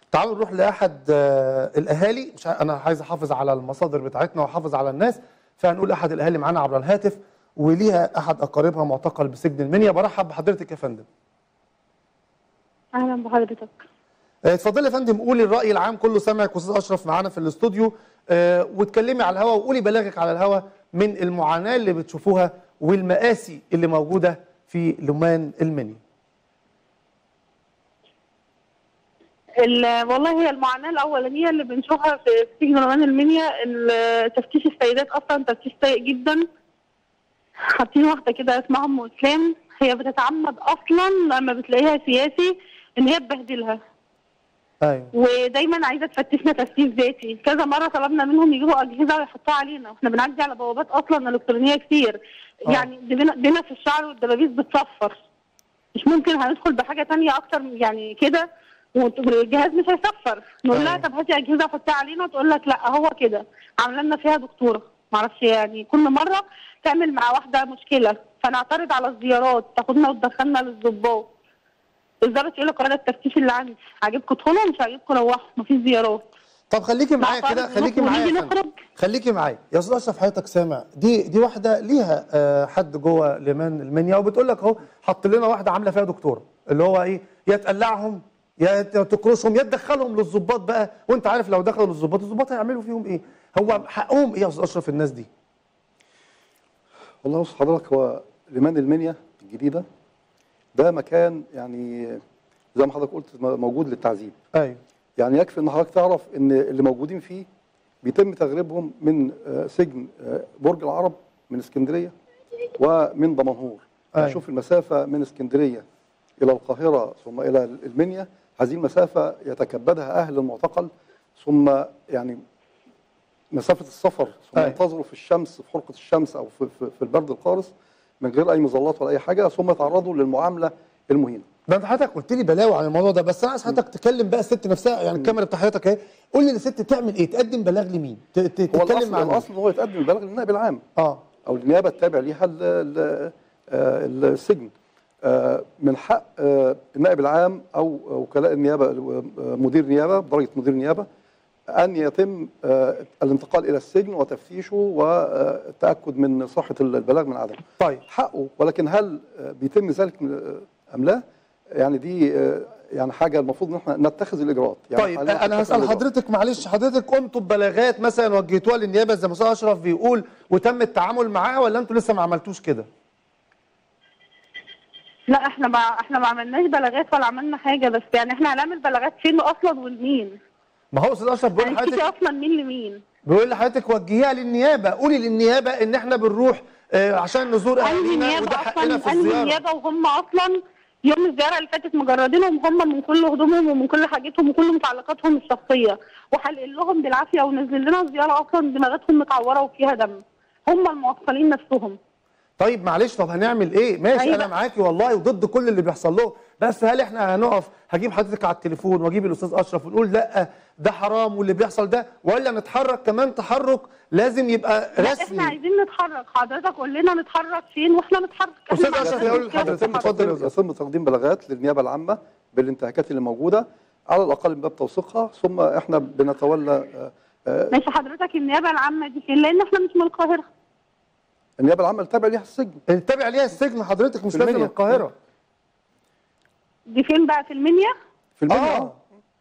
تعالوا نروح لاحد آه، الاهالي مش ع- انا عايز احافظ على المصادر بتاعتنا واحافظ على الناس فهنقول احد الاهالي معانا عبر الهاتف وليها احد اقاربها معتقل بسجن المنيا برحب بحضرتك يا فندم اهلا بحضرتك آه، اتفضلي يا فندم قولي الراي العام كله سامعك استاذ اشرف معانا في الاستوديو آه، واتكلمي على الهوا وقولي بلاغك على الهوا من المعاناه اللي بتشوفوها والمآسي اللي موجوده في لمان المنيا ال- والله هي المعاناه الاولانيه اللي بنشوفها في سجن نوران المنيا ال- تفتيش السيدات اصلا تفتيش سيء جدا حاطين واحده كده اسمها ام اسلام هي بتتعمد اصلا لما بتلاقيها سياسي ان هي تبهدلها ايوه ودايما عايزه تفتشنا تفتيش ذاتي كذا مره طلبنا منهم يجيبوا اجهزه ويحطوها علينا واحنا بنعدي على بوابات اصلا الكترونيه كتير آه. يعني دينا دينا في الشعر والدبابيس بتصفر مش ممكن هندخل بحاجه تانية اكتر من- يعني كده والجهاز مش هيصفر نقول لها أيوة. طب هاتي اجهزه وحطيها علينا تقول لك لا هو كده عامله لنا فيها دكتوره معرفش يعني كل مره تعمل مع واحده مشكله فنعترض على الزيارات تاخدنا وتدخلنا للضباط الضابط يقول لك قرار التفتيش اللي عندي عاجبكم ادخلوا مش عاجبكم روحوا مفيش زيارات طب خليكي معايا نعترض كده خليكي ونروح معايا يا ونيجي فندم. نخرج. خليكي معايا يا استاذ اشرف حضرتك سامع دي دي واحده ليها آه، حد جوه لمان المنيا وبتقول لك اهو حط لنا واحده عامله فيها دكتوره اللي هو ايه يا تقلعهم يا ت- تكرشهم يا تدخلهم للظباط بقى وانت عارف لو دخلوا للظباط الظباط هيعملوا فيهم ايه هو حقهم ايه يا استاذ اشرف الناس دي والله بص حضرتك هو لمان المنيا الجديدة ده مكان يعني زي ما حضرتك قلت م- موجود للتعذيب ايوه يعني يكفي ان حضرتك تعرف ان اللي موجودين فيه بيتم تغريبهم من آه، سجن آه، برج العرب من اسكندرية ومن دمنهور أيوة. يعني شوف المسافة من اسكندرية إلى القاهرة ثم إلى المنيا هذه المسافة يتكبدها أهل المعتقل ثم يعني مسافة السفر ثم أيوة. ينتظروا في الشمس في حرقة الشمس أو في, في, في البرد القارس من غير أي مظلات ولا أي حاجة ثم يتعرضوا للمعاملة المهينة ده انت حضرتك قلت لي بلاوي عن الموضوع ده بس انا عايز حضرتك تكلم بقى الست نفسها يعني الكاميرا بتاع حضرتك اهي قول لي الست تعمل ايه تقدم بلاغ لمين ت- ت- هو تتكلم الأصل, مع مين الأصل إن هو يتقدم بلاغ للنائب العام اه او النيابه التابع ليها ال- ال- آه، السجن آه، من حق آه، النائب العام او وكلاء النيابه آه، مدير نيابه بدرجه مدير نيابه ان يتم آه، الانتقال الى السجن وتفتيشه والتاكد من صحه البلاغ من عدمه طيب حقه ولكن هل آه، بيتم ذلك من- آه، ام لا يعني دي آه، يعني حاجه المفروض ان احنا نتخذ الاجراءات يعني طيب حاليا انا نتخذ هسال الإجراءات. حضرتك معلش حضرتك قمتوا ببلاغات مثلا وجهتوها للنيابه زي ما استاذ اشرف بيقول وتم التعامل معاها ولا انتوا لسه ما عملتوش كده؟ لا احنا ما احنا ما عملناش بلاغات ولا عملنا حاجه بس يعني احنا هنعمل بلاغات فين اصلا ولمين ما هو استاذ اشرف بيقول هنشتكي لحضرتك اصلا مين لمين بيقول لحضرتك وجهيها للنيابه قولي للنيابه ان احنا بنروح آه، عشان نزور انهي اهالينا نيابه وده حقنا في اصلا انهي الزياره نيابه وهم اصلا يوم الزياره اللي فاتت مجردينهم هم من كل هدومهم ومن كل حاجتهم وكل متعلقاتهم الشخصيه وحلقين لهم بالعافيه ونزل لنا الزياره اصلا دماغاتهم متعوره وفيها دم هم المعطلين نفسهم طيب معلش طب هنعمل ايه؟ ماشي أيوة. انا معاكي والله وضد كل اللي بيحصل له بس هل احنا هنقف هجيب حضرتك على التليفون واجيب الاستاذ اشرف ونقول لا ده حرام واللي بيحصل ده ولا نتحرك كمان تحرك لازم يبقى لا احنا رسمي عايزين نتحرك حضرتك قول لنا نتحرك فين واحنا نتحرك إحنا أستاذ ما أشرف عندناش يقول مشكلة لحضرتك في التحرك. اتفضل يا يتم, أستاذ. يتم تقديم بلاغات للنيابه العامه بالانتهاكات اللي موجوده على الاقل من باب توثيقها ثم احنا بنتولى آه، آه، ماشي حضرتك النيابه العامه دي فين لان احنا مش من القاهره النيابه العامه اللي تابع ليها السجن تابع ليها السجن حضرتك مش في لازم المنيا. القاهره دي فين بقى في المنيا في المنيا اه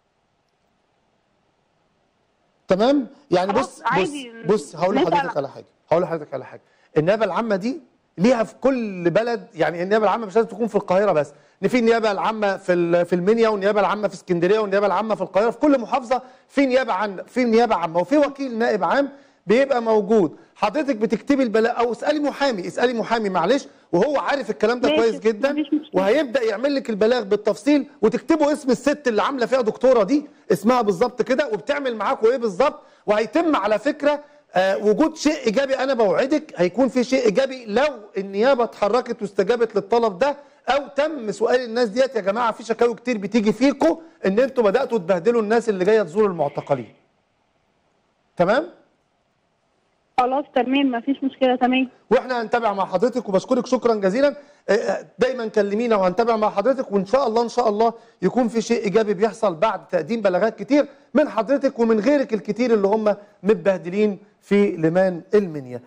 تمام يعني خلاص، بص بص عادي. بص هقول نسأل. لحضرتك على حاجه هقول لحضرتك على حاجه النيابه العامه دي ليها في كل بلد يعني النيابه العامه مش لازم تكون في القاهره بس ان في النيابه العامه في ال- في المنيا والنيابه العامه في اسكندريه والنيابه العامه في القاهره في كل محافظه في نيابه عامه في نيابه عامه وفي وكيل نائب عام بيبقى موجود حضرتك بتكتبي البلاغ او اسالي محامي اسالي محامي معلش وهو عارف الكلام ده ماشي، كويس جدا مفيش مشكلة. وهيبدا يعمل لك البلاغ بالتفصيل وتكتبوا اسم الست اللي عامله فيها دكتوره دي اسمها بالظبط كده وبتعمل معاكم ايه بالظبط وهيتم على فكره آه وجود شيء ايجابي انا بوعدك هيكون في شيء ايجابي لو النيابه اتحركت واستجابت للطلب ده او تم سؤال الناس ديت يا جماعه في شكاوي كتير بتيجي فيكم ان انتوا بداتوا تبهدلوا الناس اللي جايه تزور المعتقلين تمام خلاص تمام مفيش مشكله تمام واحنا هنتابع مع حضرتك وبشكرك شكرا جزيلا آه، آه، دايما كلمينا وهنتابع مع حضرتك وان شاء الله ان شاء الله يكون في شيء ايجابي بيحصل بعد تقديم بلاغات كتير من حضرتك ومن غيرك الكتير اللي هم متبهدلين في لمان المنيا